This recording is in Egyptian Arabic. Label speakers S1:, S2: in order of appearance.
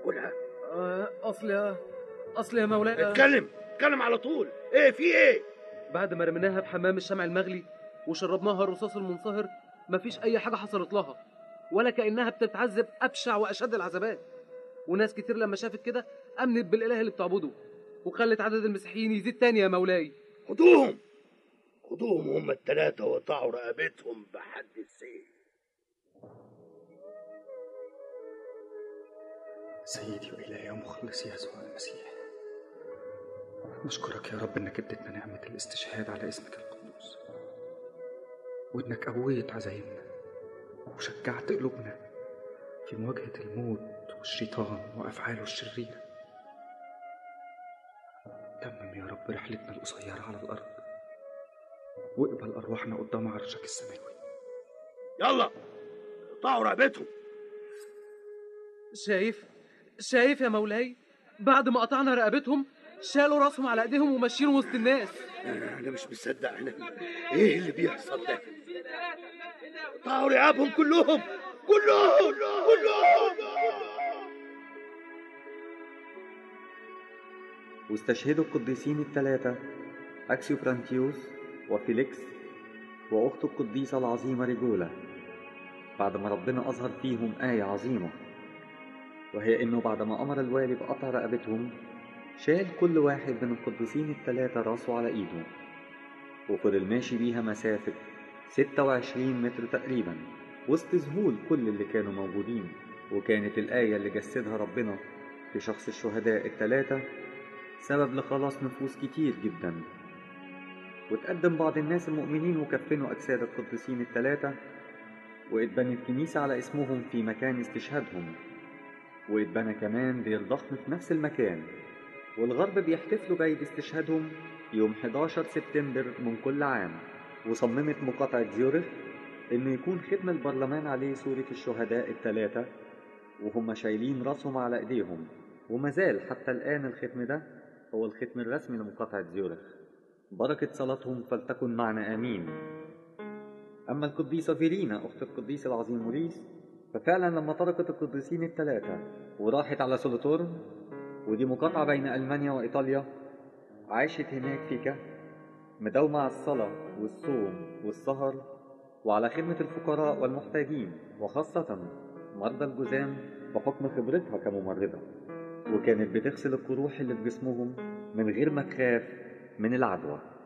S1: تاكلها
S2: آه، اصل يا اصل يا مولاي
S1: اتكلم اتكلم على طول ايه في ايه
S2: بعد ما رميناها بحمام الشمع المغلي وشربناها الرصاص المنصهر مفيش اي حاجه حصلت لها ولا كانها بتتعذب ابشع واشد العذابات وناس كتير لما شافت كده امنت بالاله اللي بتعبده وخلت عدد المسيحيين يزيد تاني يا مولاي
S1: خدوهم خدوهم هم التلاتة وقطعوا رقبتهم بحد السيف
S3: سيدي وإلهي ومخلصي يسوع المسيح نشكرك يا رب انك اديتنا نعمة الاستشهاد على اسمك القدوس وانك قويت عزايمنا وشجعت قلوبنا في مواجهة الموت والشيطان وأفعاله الشريرة تمم يا رب رحلتنا القصيرة على الأرض واقبل أرواحنا قدام عرشك السماوي
S1: يلا قطعوا رقبتهم
S2: شايف شايف يا مولاي بعد ما قطعنا رقبتهم شالوا راسهم على ايديهم وماشيين وسط الناس
S1: انا مش مصدق انا ايه اللي بيحصل ده قطعوا رقابهم كلهم كلهم كلهم
S4: واستشهدوا القديسين الثلاثة أكسيوبرانتيوس وفيليكس وأخته القديسة العظيمة ريجولا بعد ما ربنا أظهر فيهم آية عظيمة وهي إنه بعد ما أمر الوالي بقطع رقبتهم شال كل واحد من القديسين الثلاثة راسه على إيده وفضل ماشي بيها مسافة 26 متر تقريبا وسط ذهول كل اللي كانوا موجودين وكانت الآية اللي جسدها ربنا في شخص الشهداء الثلاثة سبب لخلاص نفوس كتير جدا وتقدم بعض الناس المؤمنين وكفنوا أجساد القديسين الثلاثة واتبنت كنيسة على اسمهم في مكان استشهادهم واتبنى كمان دير ضخم في نفس المكان والغرب بيحتفلوا بعيد استشهادهم يوم 11 سبتمبر من كل عام وصممت مقاطعة زيورخ إنه يكون ختم البرلمان عليه صورة الشهداء الثلاثة وهم شايلين راسهم على إيديهم وما زال حتى الآن الختم ده هو الختم الرسمي لمقاطعة زيورخ بركة صلاتهم فلتكن معنا آمين أما القديسة فيرينا أخت القديس العظيم موريس ففعلا لما تركت القديسين الثلاثة وراحت على سولوتورن ودي مقاطعة بين ألمانيا وإيطاليا عاشت هناك في كهف مداومة على الصلاة والصوم والسهر وعلى خدمة الفقراء والمحتاجين وخاصة مرضى الجذام بحكم خبرتها كممرضة وكانت بتغسل القروح اللي في جسمهم من غير ما تخاف من العدوى